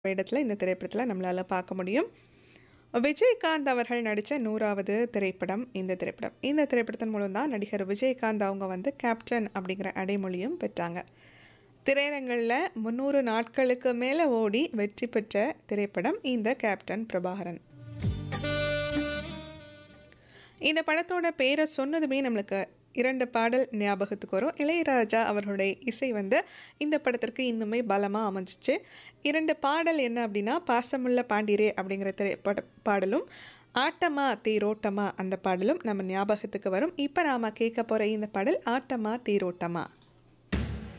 வேடத்தில் இந்த திரைப்படத்தில் நம்மளால் பார்க்க முடியும் விஜயகாந்த் அவர்கள் நடித்த நூறாவது திரைப்படம் இந்த திரைப்படம் இந்த திரைப்படத்தின் மூலம் தான் நடிகர் விஜயகாந்த் அவங்க வந்து கேப்டன் அப்படிங்கிற அடைமொழியும் பெற்றாங்க திரையரங்களில் முந்நூறு நாட்களுக்கு மேலே ஓடி வெற்றி பெற்ற திரைப்படம் இந்த கேப்டன் பிரபாகரன் இந்த படத்தோட பேரை சொன்னதுமே நம்மளுக்கு இரண்டு பாடல் ஞாபகத்துக்கு வரும் இளையராஜா அவர்களுடைய இசை வந்து இந்த படத்திற்கு இன்னுமே பலமாக அமைஞ்சிச்சு இரண்டு பாடல் என்ன அப்படின்னா பாசமுள்ள பாண்டிரே அப்படிங்கிற திரைப்பட பாடலும் ஆட்டமா தேரோட்டமா அந்த பாடலும் நம்ம ஞாபகத்துக்கு வரும் இப்போ நாம் கேட்க போகிற இந்த பாடல் ஆட்டமா தேரோட்டமா